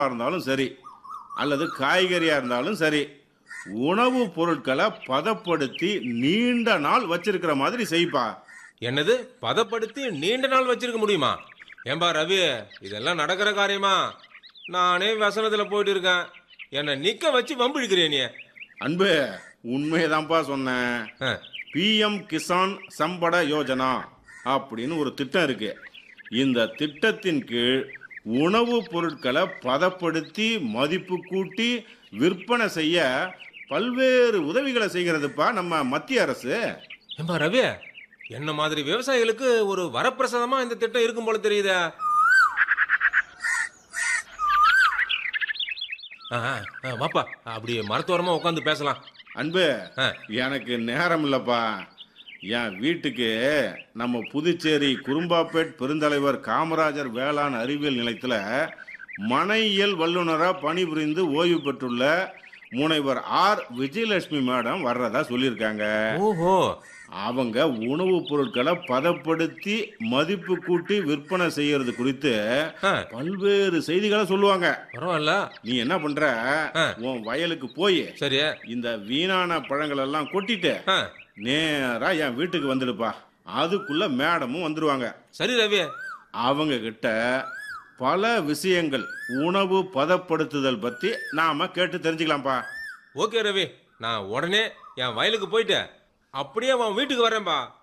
இருந்தாலும் சரி அல்லது காய்கறியா இருந்தாலும் சரி உணவுப் பொருட்களை பதப்படுத்தி நீண்ட நாள் வச்சிருக்கிற மாதிரி செய்ப்பா என்னது பதப்படுத்தி நீண்ட நாள் வச்சிருக்க முடியுமா ஏம்பா ரவி இதெல்லாம் நடக்கிற காரியமா நானே வசனத்துல போயிட்டு இருக்கேன் என்னை நிக்க வச்சு வம்பிழுக்கிறிய நீ அன்பு உண்மையதான்ப்பா சொன்னேன் ஆ, பிஎம் கிசான் சம்பட யோஜனா அப்படின்னு ஒரு திட்டம் இருக்கு இந்த திட்டத்தின் கீழ் உணவுப் பொருட்களை பதப்படுத்தி மதிப்பு கூட்டி விற்பனை செய்ய பல்வேறு உதவிகளை செய்கிறதுப்பா நம்ம மத்திய அரசு ஏம்பா ரவி என்ன மாதிரி விவசாயிகளுக்கு ஒரு வரப்பிரசாதமா இந்த திட்டம் இருக்கும் போல தெரியுதே ஆ, ஆ, ஆ, வாப்பா அப்படியே மரத்தோரமா உட்காந்து பேசலாம் அன்பு ஆ, எனக்கு நேரம் இல்லப்பா என் வீட்டுக்கு நம்ம புதுச்சேரி குறும்பாப்பேட் பெருந்தலைவர் காமராஜர் வேளாண் அறிவியல் நிலையத்தில் மனையியல் வல்லுநராக பணிபுரிந்து ஓய்வு பெற்றுள்ள முனைவர் ஆர் விஜயலட்சுமி மேடம் வர்றதா சொல்லியிருக்காங்க ஓஹோ அவங்க உணவுப் பொருட்களை பதப்படுத்தி மதிப்பு கூட்டி விற்பனை செய்யறது குறித்து ஆ, பல்வேறு செய்திகளை சொல்லுவாங்க பரவாயில்ல நீ என்ன பண்ற ஆ. உன் வயலுக்கு போய் சரி இந்த வீணான பழங்கள் எல்லாம் கொட்டிட்டு ஆ, நேரா என் வீட்டுக்கு வந்துடுப்பா அதுக்குள்ள மேடமும் வந்துடுவாங்க சரி ரவி அவங்க கிட்ட பல விஷயங்கள் உணவு பதப்படுத்துதல் பத்தி நாம கேட்டு தெரிஞ்சுக்கலாம்ப்பா ஓகே ரவி நான் உடனே என் வயலுக்கு போயிட்டு அப்படியே உன் வீட்டுக்கு வரேன்பா